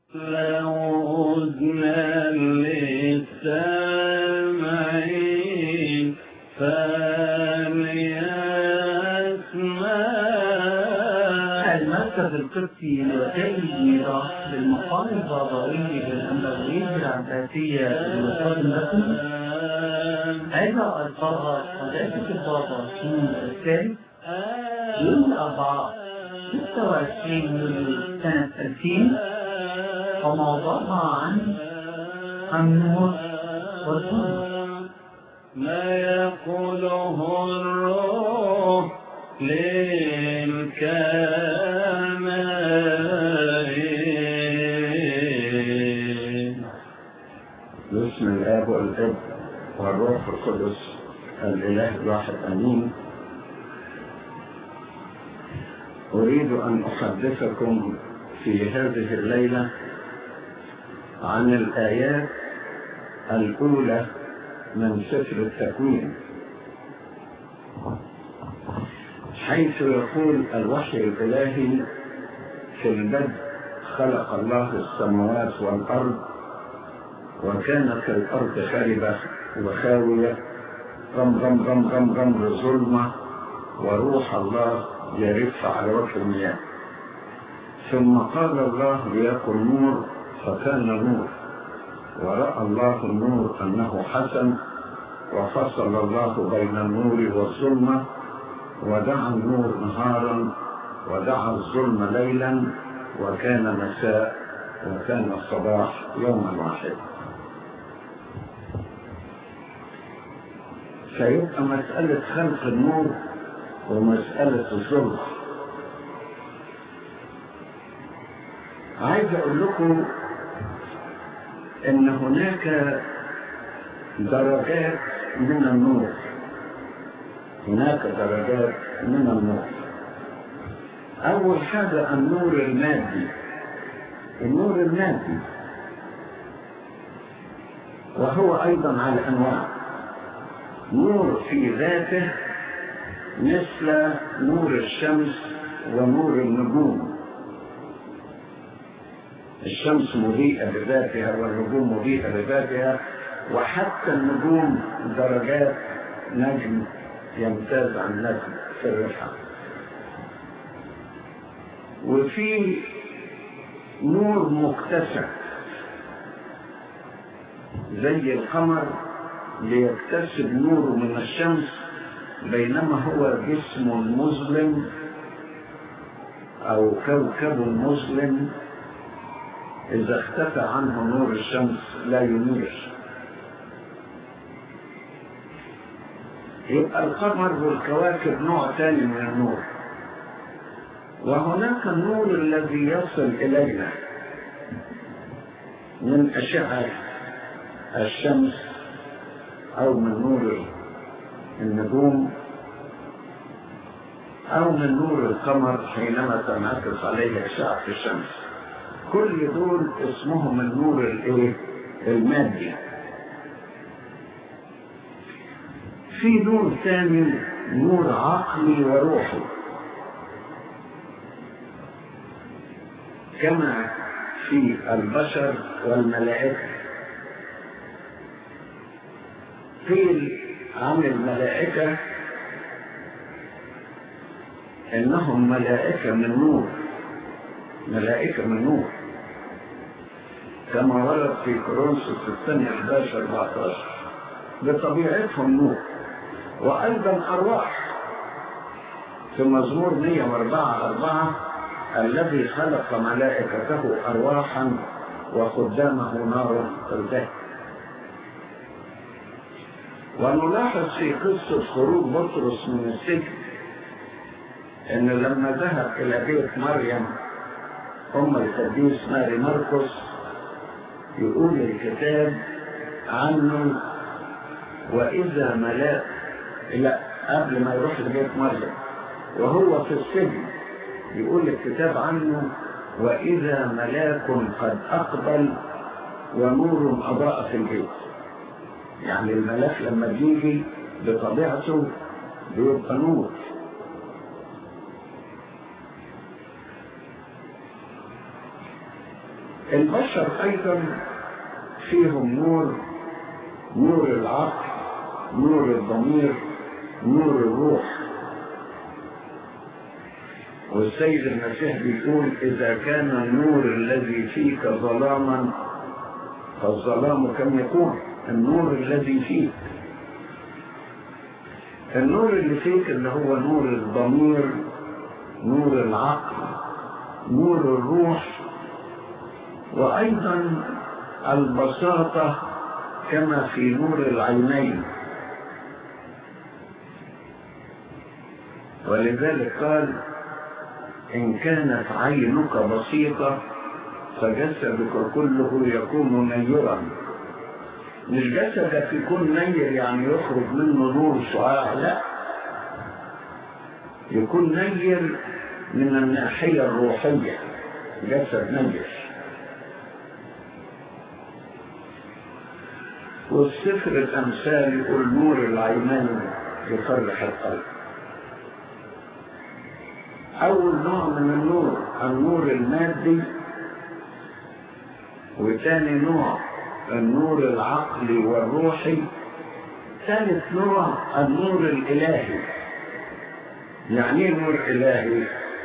له أذنا للسامعين فليسمع المركز القبطي لوسائل الميراث للمقام البابوي بالأنبوية العباسية المقدم لكم هذا القرار قداسة البابا شمول الثالث يوم الأربعاء 26 يوليو سنة 2000 وموضوعها عن النور والظلم ما يقوله الروح للكاملين باسم الاب والاب والروح القدس الاله الواحد امين اريد ان احدثكم في هذه الليله عن الايات الاولى من سفر التكوين حيث يقول الوحي الالهي في البدء خلق الله السماوات والارض وكانت الارض خربه وخاويه غم غم غم غم غم ظلمه وروح الله يرف على وجه المياه ثم قال الله ليكن نور فكان نور ورأى الله النور أنه حسن وفصل الله بين النور والظلمة ودعا النور نهارا ودعا الظلم ليلا وكان مساء وكان الصباح يوما واحدا فيبقى مسألة خلق النور ومسألة الظلم عايز أقول لكم إن هناك درجات من النور هناك درجات من النور أول حاجة النور المادي النور المادي وهو أيضا على أنواع نور في ذاته مثل نور الشمس ونور النجوم الشمس مضيئة بذاتها والنجوم مضيئة بذاتها وحتى النجوم درجات نجم يمتاز عن نجم في الرفعة وفي نور مكتسب زي القمر ليكتسب نوره من الشمس بينما هو جسم مظلم او كوكب مظلم اذا اختفى عنه نور الشمس لا ينير يبقى القمر والكواكب نوع ثاني من النور وهناك النور الذي يصل الينا من اشعه الشمس او من نور النجوم او من نور القمر حينما تنعكس عليه اشعه الشمس كل دول اسمهم النور الايه المادي في نور ثاني نور عقلي وروحي كما في البشر والملائكة قيل عن الملائكة انهم ملائكة من نور ملائكة من نور كما ورد في كورنثوس الثانية 11 14 بطبيعتهم نور وأيضا أرواح في مزمور 104 4 الذي خلق ملائكته أرواحا وخدامه نار تلتهب ونلاحظ في قصة خروج بطرس من السجن إن لما ذهب إلى بيت مريم أم القديس ماري مرقس يقول الكتاب عنه وإذا ملاك لا قبل ما يروح لبيت مريم وهو في السجن يقول الكتاب عنه وإذا ملاك قد أقبل ونور أضاء في البيت يعني الملاك لما بيجي بطبيعته بيبقى نور البشر أيضا فيهم نور نور العقل نور الضمير نور الروح والسيد المسيح بيقول إذا كان النور الذي فيك ظلاما فالظلام كم يكون النور الذي فيك النور اللي فيك اللي هو نور الضمير نور العقل نور الروح وأيضا البساطة كما في نور العينين ولذلك قال إن كانت عينك بسيطة فجسدك كله يكون نيرا مش جسدك يكون نير يعني يخرج منه نور شعاع لا يكون نير من الناحية الروحية جسد نير والسفر الأمثال يقول نور العينين يفرح القلب أول نوع من النور النور المادي وثاني نوع النور العقلي والروحي ثالث نوع النور الإلهي يعني ايه نور إلهي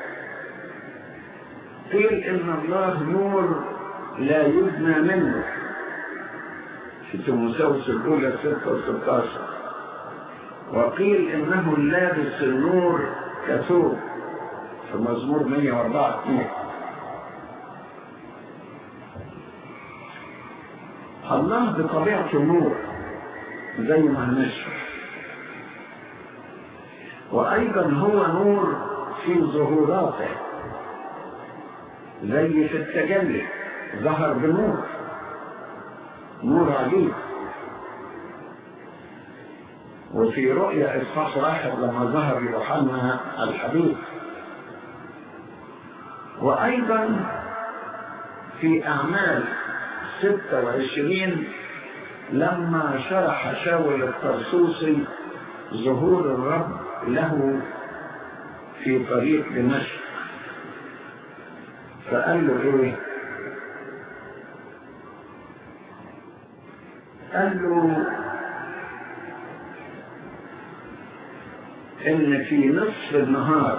قيل إن الله نور لا يبنى منه في تيموثاوس الأولى 6 و 16 وقيل إنه لابس النور كثوب في مزمور 104 2 الله بطبيعته نور زي ما هنشرح وأيضا هو نور في ظهوراته زي في التجلي ظهر بنور نور عجيب وفي رؤيا إصحاح واحد لما ظهر يوحنا الحبيب وأيضا في أعمال 26 لما شرح شاول الطرسوسي ظهور الرب له في طريق دمشق فقال له ايه قال له ان في نصف النهار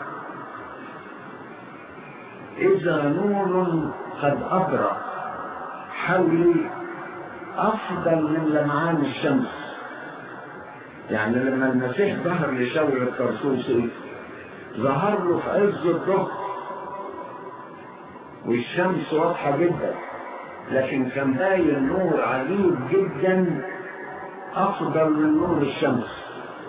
اذا نور قد ابرق حولي افضل من لمعان الشمس يعني لما المسيح ظهر لشاول الطرسوسي ظهر له في عز الظهر والشمس واضحه جدا لكن كان باين نور عجيب جدا افضل من نور الشمس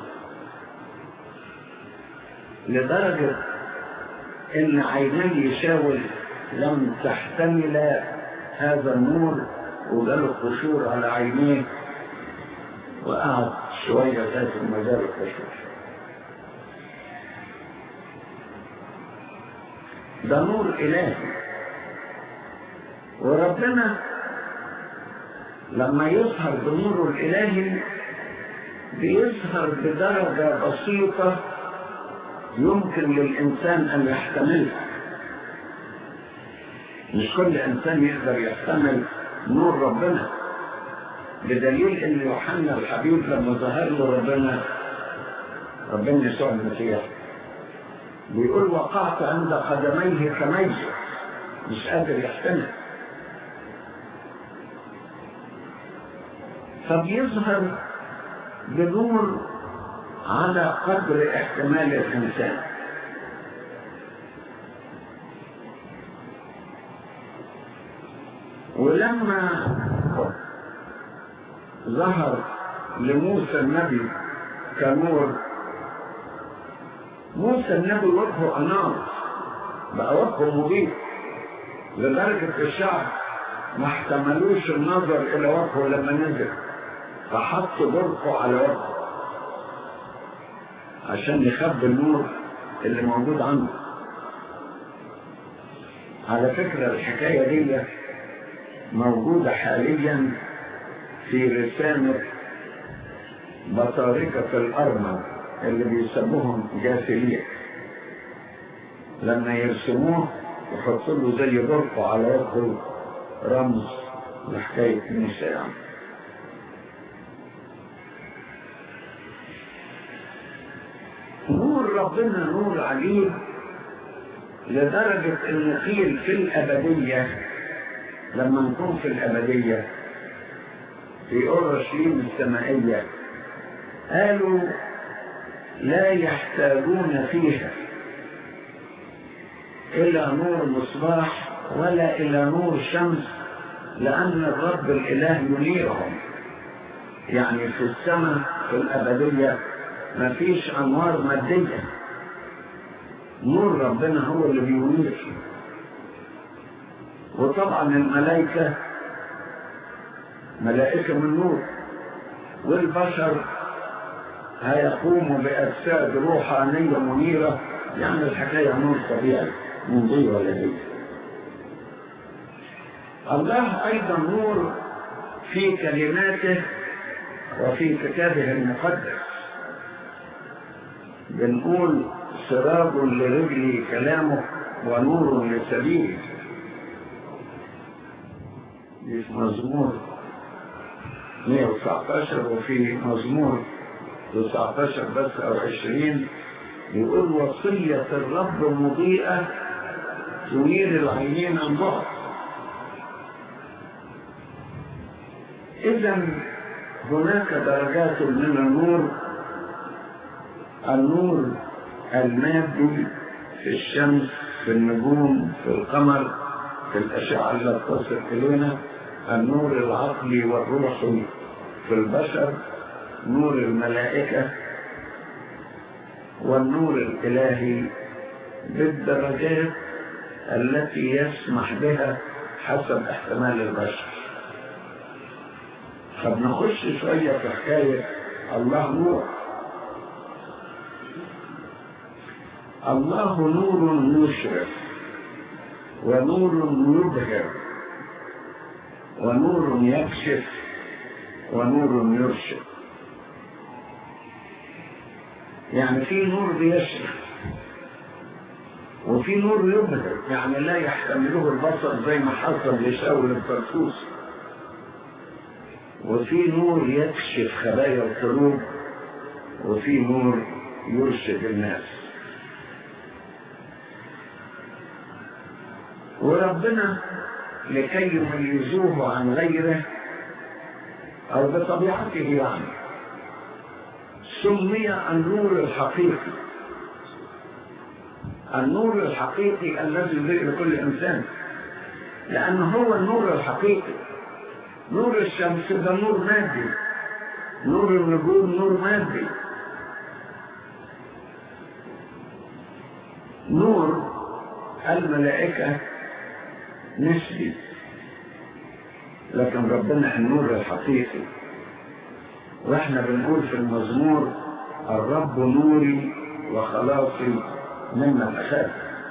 لدرجه ان عيني شاول لم تحتمل هذا النور وجاله قشور على عينيه وقعد شويه ذات المجال القشور ده نور الهي وربنا لما يظهر بنوره الالهي بيظهر بدرجه بسيطه يمكن للانسان ان يحتملها مش كل انسان يقدر يحتمل نور ربنا بدليل ان يوحنا الحبيب لما ظهر له ربنا ربنا يسوع المسيح بيقول وقعت عند قدميه كميت مش قادر يحتمل فبيظهر بنور على قدر احتمال الانسان ولما ظهر لموسى النبي كنور موسى النبي وجهه انار بقى وجهه مضيء لدرجة الشعب ما احتملوش النظر الى وجهه لما نزل فحط برقه على وجهه عشان يخبي النور اللي موجود عنده على فكرة الحكاية دي موجودة حاليا في رسالة بطاركة الأرمل اللي بيسموهم جاثلية لما يرسموه يحطوا له زي برقه على وجهه رمز لحكاية موسى يعني نور ربنا نور عجيب لدرجة ان قيل في الأبدية لما نكون في الأبدية في أورشليم السمائية قالوا لا يحتاجون فيها إلى نور مصباح ولا إلى نور شمس لأن الرب الإله ينيرهم يعني في السماء في الأبدية ما فيش أنوار مادية نور ربنا هو اللي بينير وطبعا الملائكة ملائكة من نور والبشر هيقوموا بأجساد روحانية منيرة يعني الحكاية نور طبيعي من دي ولا دي الله أيضا نور في كلماته وفي كتابه المقدس بنقول سراب لرجلي كلامه ونور لسبيلي دي في مزمور 119 وفي مزمور 19 بس او 20 يقول وصية الرب مضيئة تنير العينين عن بعد إذا هناك درجات من النور النور المادي في الشمس في النجوم في القمر في الأشعة التي تصل إلينا النور العقلي والروحي في البشر نور الملائكة والنور الإلهي بالدرجات التي يسمح بها حسب احتمال البشر فبنخش شوية في حكاية الله نور الله نور يشرف ونور يبهر ونور يكشف ونور يرشد يعني في نور بيشرف وفي نور يبهر يعني لا يحتمله البصر زي ما حصل لشاول الفرسوس وفي نور يكشف خبايا القلوب وفي نور يرشد الناس وربنا لكي يميزوه عن غيره او بطبيعته يعني سمي النور الحقيقي النور الحقيقي الذي يضيء لكل انسان لانه هو النور الحقيقي نور الشمس ده نور مادي نور النجوم نور مادي نور الملائكة نسبي لكن ربنا النور الحقيقي واحنا بنقول في المزمور الرب نوري وخلاصي ممن أخاف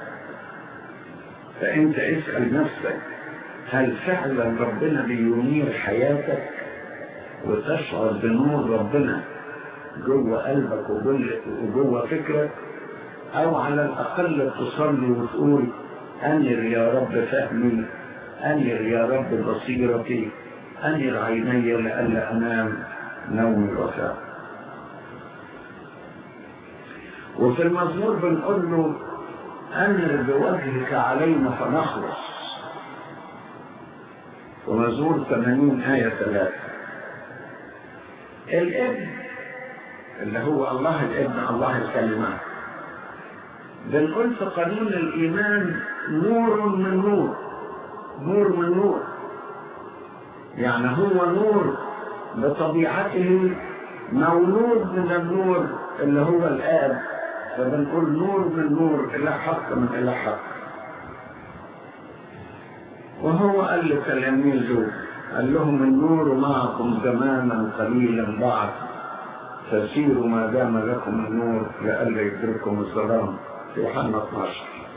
فأنت اسأل نفسك هل فعلا ربنا بينير حياتك وتشعر بنور ربنا جوه قلبك وجوه فكرك او على الاقل تصلي وتقول انر يا رب فهمي انر يا رب بصيرتي انر عيني لئلا انام نوم الوفاء وفي المزمور بنقول له انر بوجهك علينا فنخلص ومزمور 80 آية 3 الابن اللي هو الله الابن الله الكلمات بنقول في قانون الإيمان نور من نور نور من نور يعني هو نور بطبيعته مولود من النور اللي هو الآب فبنقول نور من نور إلى حق من إلى حق وهو قال لتلاميذه قال لهم النور معكم زمانا قليلا بعد فسيروا ما دام لكم النور لئلا يدرككم الظلام في يوحنا 12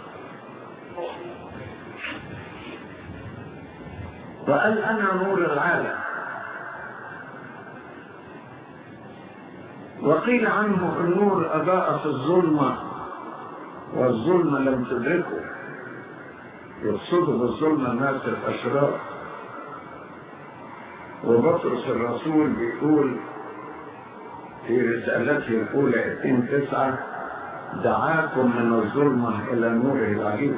وقال انا نور العالم وقيل عنه النور اضاء في الظلمه والظلمه لم تدركه يقصدوا بالظلمه الناس الاشرار وبطرس الرسول بيقول في رسالته الأولى 2 9 دعاكم من الظلمة إلى نوره العجيب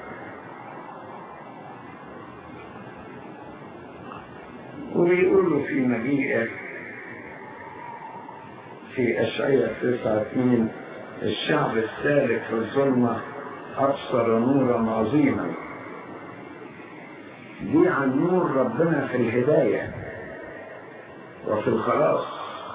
وبيقولوا في مجيئه في أشعية 9 2 الشعب السالك في الظلمة أبصر نورا عظيما دي عن نور ربنا في الهداية وفي الخلاص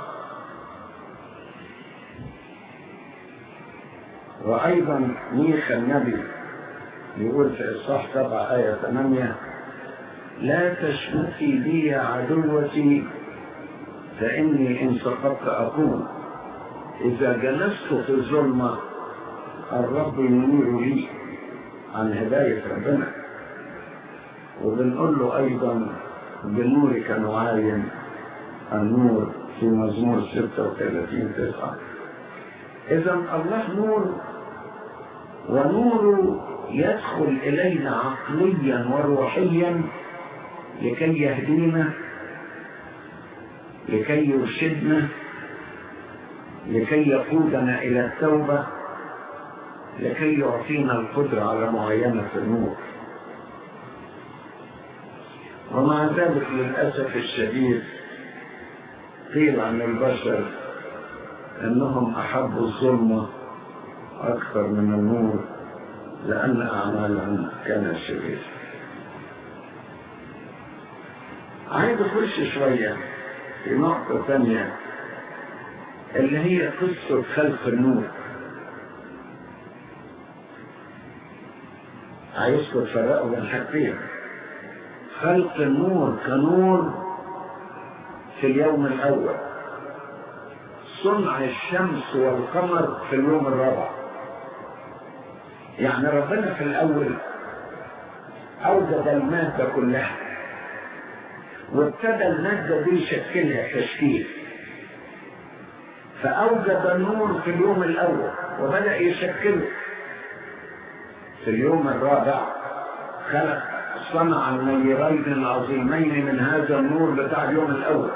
وأيضا ميخا النبي يقول في إصحاح 7 آية 8 لا تشمتي بي يا عدوتي فإني إن سقطت أقوم إذا جلست في الظلمة الرب ينير لي عن هداية ربنا وبنقول له أيضا بنورك نعاين النور في مزمور 36 9 إذا الله نور ونوره يدخل إلينا عقليا وروحيا لكي يهدينا لكي يرشدنا لكي يقودنا إلى التوبة لكي يعطينا القدرة على معاينة النور ومع ذلك للأسف الشديد قيل عن البشر أنهم أحبوا الظلمة أكثر من النور لأن أعمالهم كانت شريرة عايز أخش شوية في نقطة ثانية اللي هي قصة خلق النور عايزكم تفرقوا بين حاجتين خلق النور كنور في اليوم الأول صنع الشمس والقمر في اليوم الرابع يعني ربنا في الأول أوجد المادة كلها وابتدى المادة دي يشكلها تشكيل فأوجد النور في اليوم الأول وبدأ يشكله في اليوم الرابع خلق صنع النيرين العظيمين من هذا النور بتاع اليوم الأول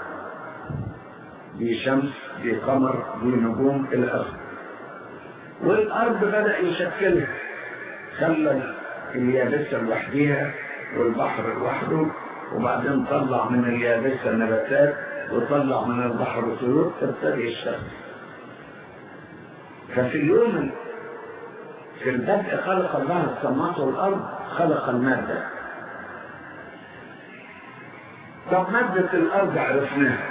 دي شمس دي قمر دي نجوم إلى آخره والأرض بدأ يشكلها خلى اليابسة لوحديها والبحر لوحده وبعدين طلع من اليابسة نباتات وطلع من البحر طيور تبتدي يشتغل ففي اليوم في البدء خلق الله السماوات والأرض خلق المادة طب مادة الأرض عرفناها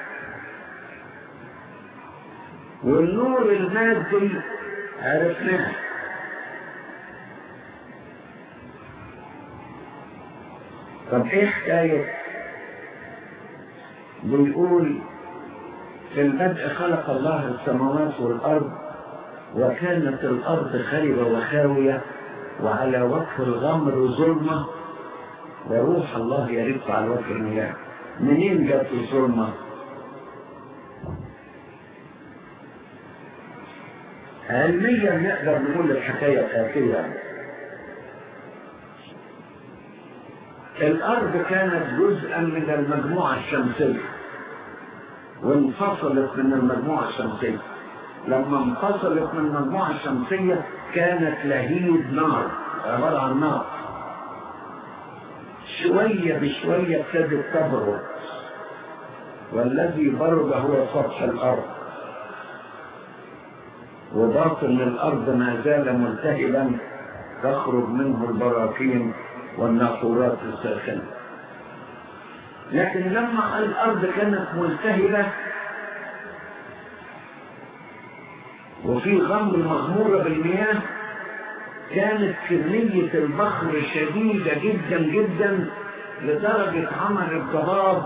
والنور المادي عرفناه طب ايه حكاية بيقول في البدء خلق الله السماوات والأرض وكانت الأرض خربة وخاوية وعلى وجه الغمر ظلمة وروح الله يرف على وجه المياه منين جت الظلمة؟ علميا نقدر نقول الحكاية الآتية الأرض كانت جزءا من المجموعة الشمسية وانفصلت من المجموعة الشمسية لما انفصلت من المجموعة الشمسية كانت لهيب نار عبارة عن نار شوية بشوية ابتدت تبرد والذي برد هو سطح الأرض وباطن الأرض ما زال ملتهبا تخرج منه البراكين والنافورات الساخنة لكن لما الأرض كانت ملتهبة وفي غمر مغمورة بالمياه كانت كمية البخر شديدة جدا جدا لدرجة عمل الضباب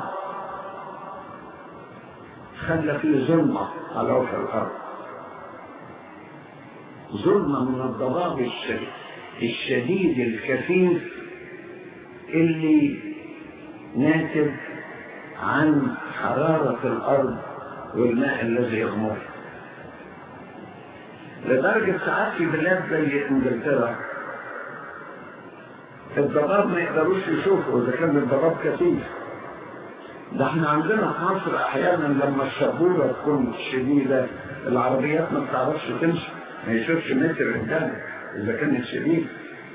خلى فيه ظلمة على وجه الأرض ظلمة من الضباب الشديد, الشديد الكثيف اللي ناتج عن حرارة الأرض والماء الذي يغمر لدرجة ساعات في بلاد زي انجلترا الضباب ما يقدروش يشوفوا اذا كان الضباب كثيف ده احنا عندنا في مصر احيانا لما الشبوره تكون شديده العربيات ما بتعرفش تمشي ما يشوفش متر قدام اذا كانت شديده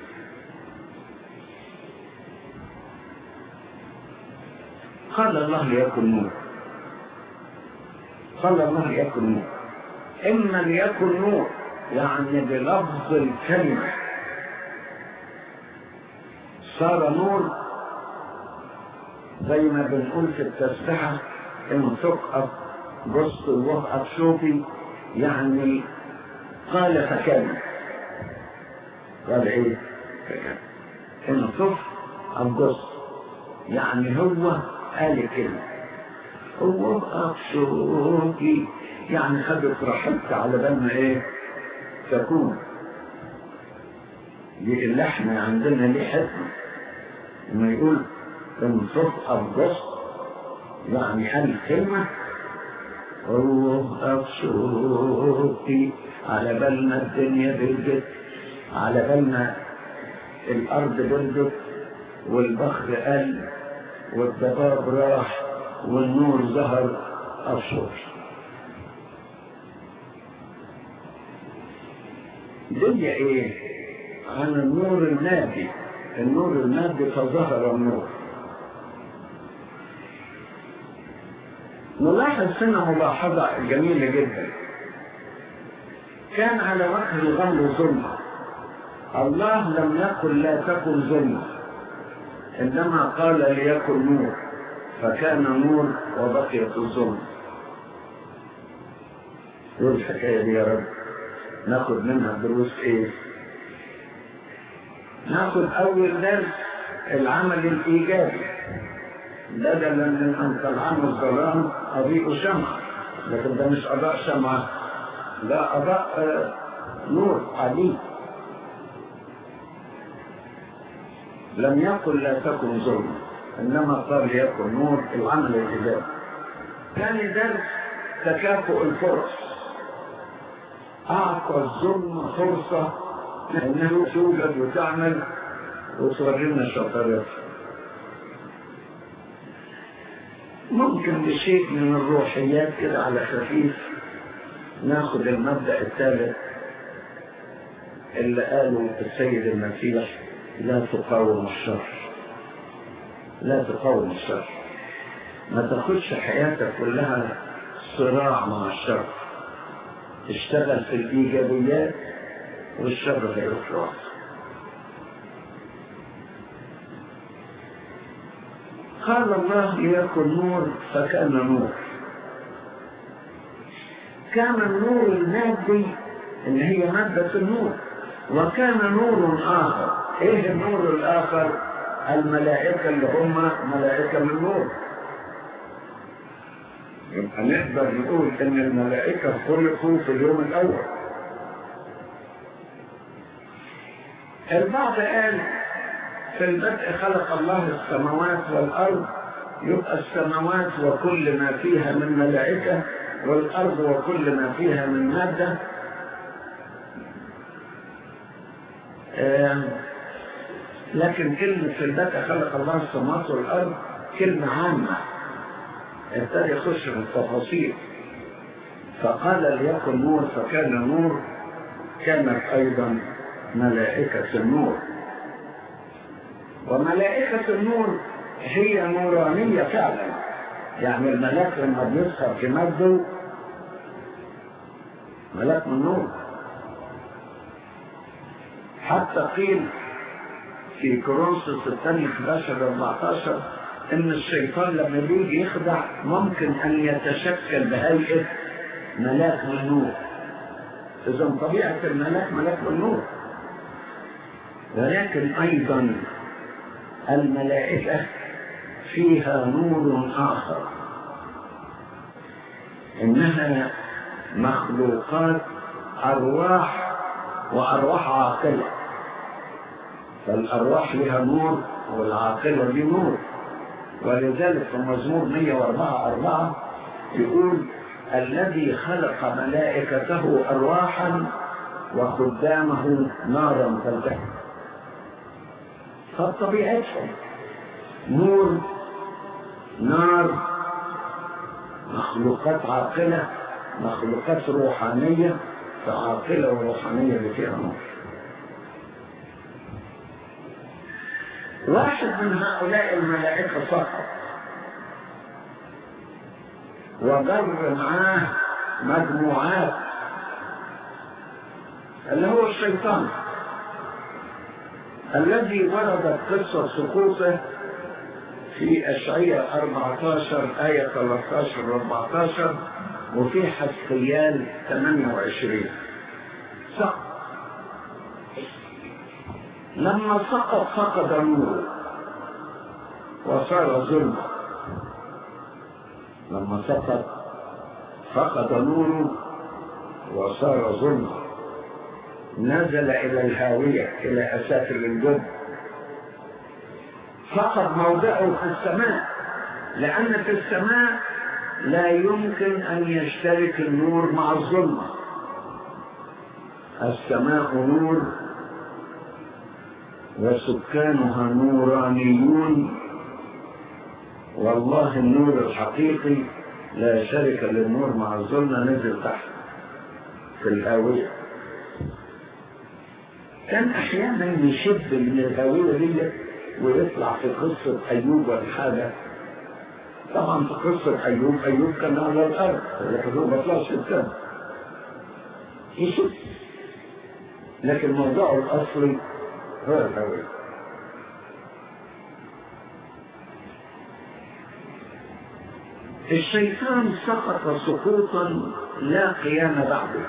قال الله ليكن نور قال الله ليكن نور اما ليكن نور يعني بلفظ الكلمه صار نور زي ما بنقول في التسبحة إن تقف جص الوقف شوفي يعني قال فكان قال إيه؟ فكان إن تقف جص يعني هو قال كلمة هو وقف شوفي يعني خدت راحتك على بال ما إيه؟ تكون دي اللحن عندنا ليه حكمة إنه يقول إن صف الجص يعني قال كلمة الله أبشوكي على بال ما الدنيا بردت على بال ما الأرض بردت والبخر قل والضباب راح والنور ظهر أبشر دي ايه عن النور المادي النور المادي فظهر النور نلاحظ هنا ملاحظة جميلة جدا كان على وجه الغمر ظلمة الله لم يقل لا تكن ظلمة إنما قال ليكن نور فكان نور وبقيت الظلمة ايه الحكاية دي يا رب ناخد منها دروس ايه ناخد اول درس العمل الايجابي بدلا من ان تلعنوا الظلام اضيء شمعة لكن ده مش اضاء شمعة لا اضاء آه نور عديد لم يقل لا تكن ظلما انما قال ليكن نور العمل الايجابي ثاني درس تكافؤ الفرص أعطى الظلم فرصة أنه توجد وتعمل وتورينا الشطارات ممكن بشيء من الروحيات كده على خفيف ناخد المبدأ الثالث اللي قاله السيد المسيح لا تقاوم الشر لا تقاوم الشر ما تاخدش حياتك كلها صراع مع الشر اشتغل في الإيجابيات والشر هيروح قال الله ليكن نور فكان نور كان النور المادي اللي هي مادة النور وكان نور آخر ايه النور الآخر الملائكة اللي هم ملائكة النور يبقى نقدر نقول ان الملائكة خلقوا في اليوم الاول البعض قال في البدء خلق الله السماوات والارض يبقى السماوات وكل ما فيها من ملائكة والارض وكل ما فيها من مادة لكن كلمة في البدء خلق الله السماوات والارض كلمة عامة ابتدى يخش في التفاصيل فقال ليكن نور فكان نور كانت ايضا ملائكة النور وملائكة النور هي نورانية فعلا يعني الملاك لما بيظهر في مجده ملاك من نور حتى قيل في كورنثوس الثاني 11 14 ان الشيطان لما بيجي يخدع ممكن ان يتشكل بهيئة ملاك من نور اذا طبيعة الملاك ملاك من نور ولكن ايضا الملائكة فيها نور اخر انها مخلوقات ارواح وارواح عاقلة فالارواح لها نور والعاقلة دي نور ولذلك في مزمور 104 4 يقول الذي خلق ملائكته أرواحا وخدامه نارا تلتهب فطبيعتهم نور نار مخلوقات عاقلة مخلوقات روحانية فعاقلة وروحانية اللي فيها نار واحد من هؤلاء الملائكة سقط وجر معاه مجموعات اللي هو الشيطان الذي وردت قصة سقوطه في أشعية 14 آية 13 و 14 وفي حسقيال 28 سقط لما سقط فقد نوره وصار ظلما لما سقط فقد نوره وصار ظلما نزل إلى الهاوية إلى أسافل الجب فقد موضعه في السماء لأن في السماء لا يمكن أن يشترك النور مع الظلمة السماء نور وسكانها نورانيون والله النور الحقيقي لا شرك للنور مع الظلمة نزل تحت في الهاوية كان أحيانا يشد من الهاوية دي ويطلع في قصة أيوب والحاجة طبعا في قصة أيوب أيوب كان على الأرض لكن هو ما طلعش السماء يشد لكن موضوعه الأصلي هو الهوية الشيطان سقط سقوطا لا قيام بعده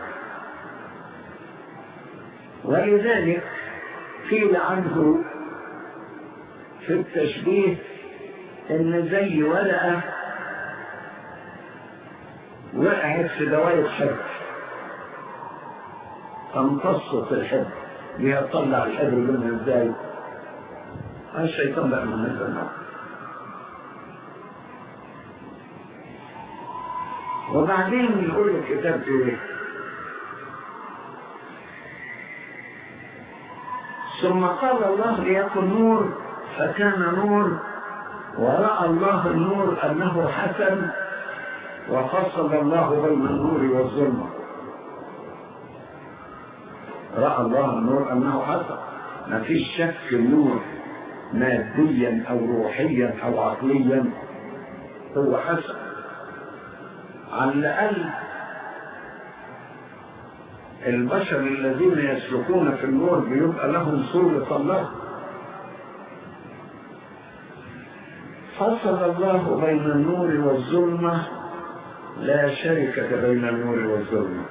ولذلك قيل عنه في التشبيه ان زي ورقة وقعت في دواية حبر تمتصت الحبر بيطلع الحبر منها ازاي الشيطان بقى من هذا النوع وبعدين يقول الكتاب ايه ثم قال الله ليكن نور فكان نور ورأى الله النور أنه حسن وفصل الله بين النور والظلمة رأى الله النور أنه حسن ما فيش شك النور ماديا أو روحيا أو عقليا هو حسن على الأقل البشر الذين يسلكون في النور بيبقى لهم صورة الله فصل الله بين النور والظلمة لا شركة بين النور والظلمة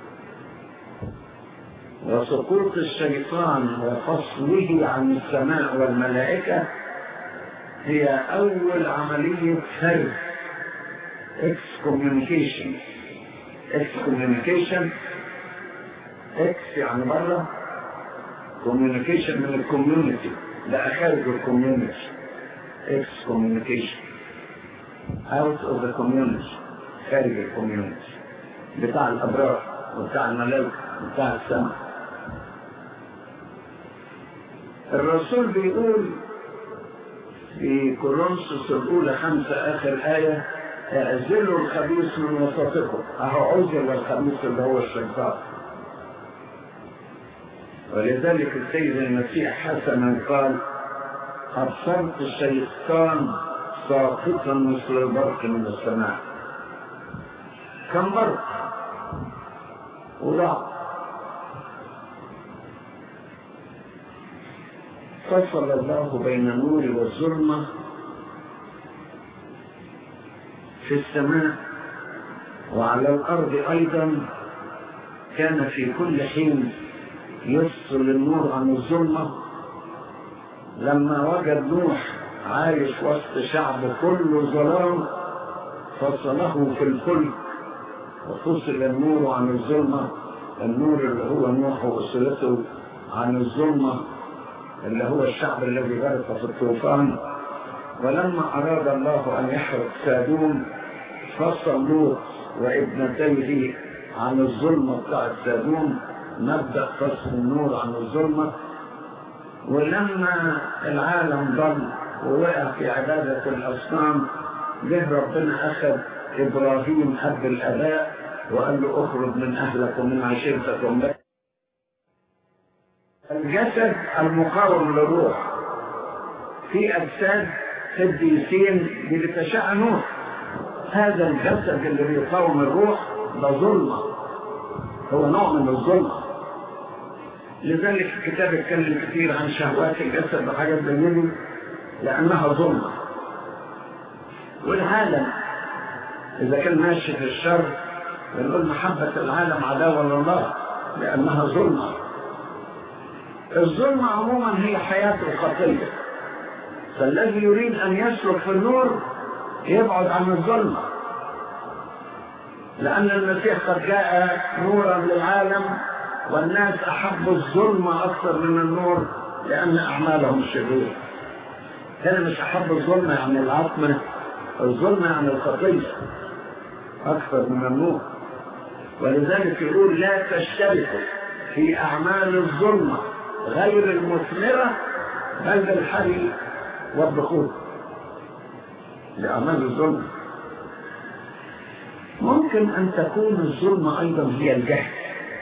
وسقوط الشيطان وفصله عن السماء والملائكة هي أول عملية فرد excommunication excommunication اكس يعني بره communication من الكوميونتي ده خارج الكوميونتي اكس communication out of the community خارج الكوميونتي بتاع الابرار وبتاع الملائكه وبتاع السماء الرسول بيقول في كورنثوس الاولى خمسه اخر ايه اعزلوا الخبيث من وسطكم اهو عزل الخبيث اللي هو الشيطان ولذلك السيد المسيح حسنا قال أبصرت الشيطان ساقطا مثل البرق من السماء كم برق وضع فصل الله بين النور والظلمة في السماء وعلى الأرض أيضا كان في كل حين يفصل النور عن الظلمة لما وجد نوح عايش وسط شعب كله ظلام فصله في الفلك وفصل النور عن الظلمة النور اللي هو نوح وأسرته عن الظلمة اللي هو الشعب الذي غرق في الطوفان ولما أراد الله أن يحرق سادوم فصل لوط وابنتيه عن الظلمة بتاعت سادوم نبدأ فصل النور عن الظلمة ولما العالم ضل ووقع في عبادة الأصنام جه ربنا أخذ إبراهيم أب الآباء وقال له اخرج من أهلك ومن عشيرتك ومن الجسد المقاوم للروح في أجساد قديسين بتشاء نور هذا الجسد اللي بيقاوم الروح ده ظلمة هو نوع من الظلمة لذلك الكتاب اتكلم كثير عن شهوات الجسد وحاجات زي دي لأنها ظلمة والعالم إذا كان ماشي في الشر بنقول محبة العالم عداوة لله لأنها ظلمة الظلمة عموما هي حياة الخطية فالذي يريد أن يسلك في النور يبعد عن الظلمة لأن المسيح قد جاء نورا للعالم والناس أحبوا الظلمة أكثر من النور لأن أعمالهم شريرة هنا مش أحب الظلمة يعني العتمة الظلمة يعني الخطية أكثر من النور ولذلك يقول لا تشتركوا في أعمال الظلمة غير المثمرة بل بالحري والدخول لأعمال الظلم ممكن أن تكون الظلمة أيضا هي الجهل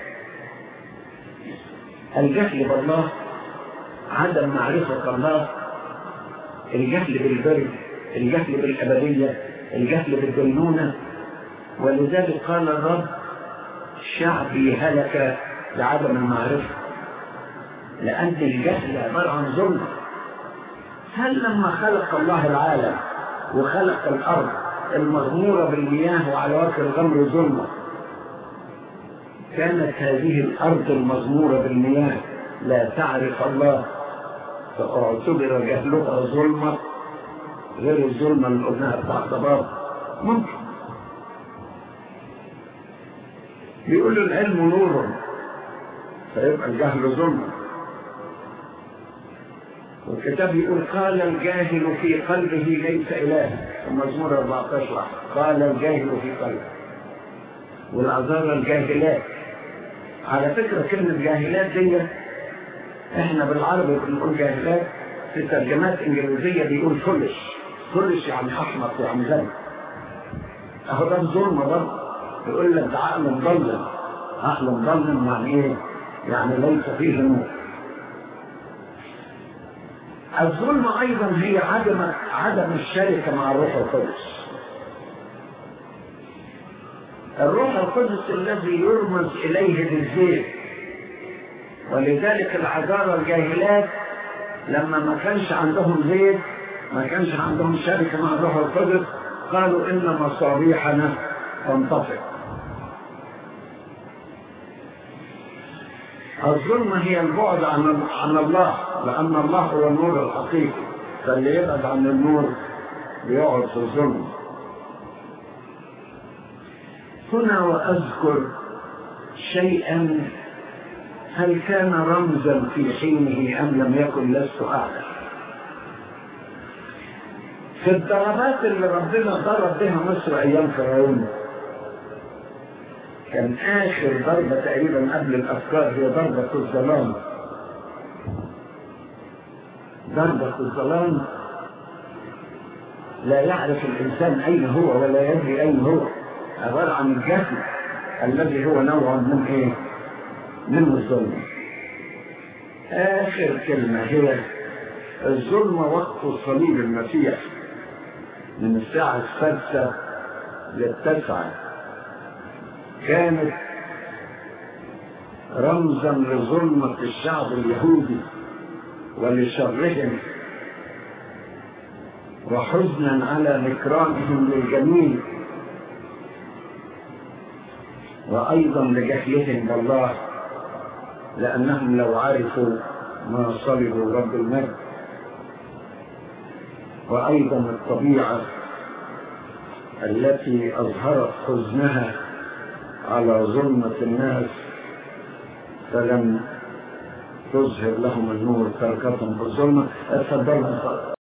الجهل بالله عدم معرفة الله الجهل بالبر الجهل بالأبدية الجهل بالدينونة ولذلك قال الرب شعبي هلك لعدم المعرفة لأن الجهل عبارة عن ظلم هل لما خلق الله العالم وخلق الأرض المغمورة بالمياه وعلى وجه الغمر ظلمة كانت هذه الأرض المغمورة بالمياه لا تعرف الله فاعتبر جهلها ظلمة غير الظلمة اللي قلناها بتاع ضباب ممكن بيقول العلم نور فيبقى الجهل ظلمة والكتاب يقول قال الجاهل في قلبه ليس إله المزمور 14 قال الجاهل في قلبه والعذارى الجاهلات على فكرة كلمة جاهلات دي احنا بالعربي بنقول جاهلات في ترجمات انجليزية بيقول فلش فلش يعني احمق يعني غبي اهو ده ظلم برضه يقول لك ده عقل مضلل عقل مضلل يعني ايه؟ يعني ليس فيه نور الظلم ايضا هي عدم عدم الشركه مع الروح القدس الروح القدس الذي يرمز اليه بالزيت ولذلك العذارى الجاهلات لما ما كانش عندهم زيت ما كانش عندهم شركه مع الروح القدس قالوا ان مصابيحنا تنطفئ الظلمة هي البعد عن عن الله لأن الله هو النور الحقيقي فاللي يبعد عن النور بيقعد في الظلم هنا وأذكر شيئا هل كان رمزا في حينه أم لم يكن لست أعلم في الضربات اللي ربنا ضرب بها مصر أيام فرعون كان آخر ضربة تقريبا قبل الأفكار هي ضربة الظلام ضربة الظلام لا يعرف الإنسان أين هو ولا يدري أين هو عبارة عن الجهل الذي هو نوع من إيه؟ من الظلم آخر كلمة هي الظلم وقت صليب المسيح من الساعة السادسة للتسعة كانت رمزا لظلمة الشعب اليهودي ولشرهم وحزنا على نكرانهم للجميل وأيضا لجهلهم بالله لأنهم لو عرفوا ما صلبوا رب المجد وأيضا الطبيعة التي أظهرت حزنها على ظلمة الناس فلم تظهر لهم النور تركتهم بالظلمة اتفضلوا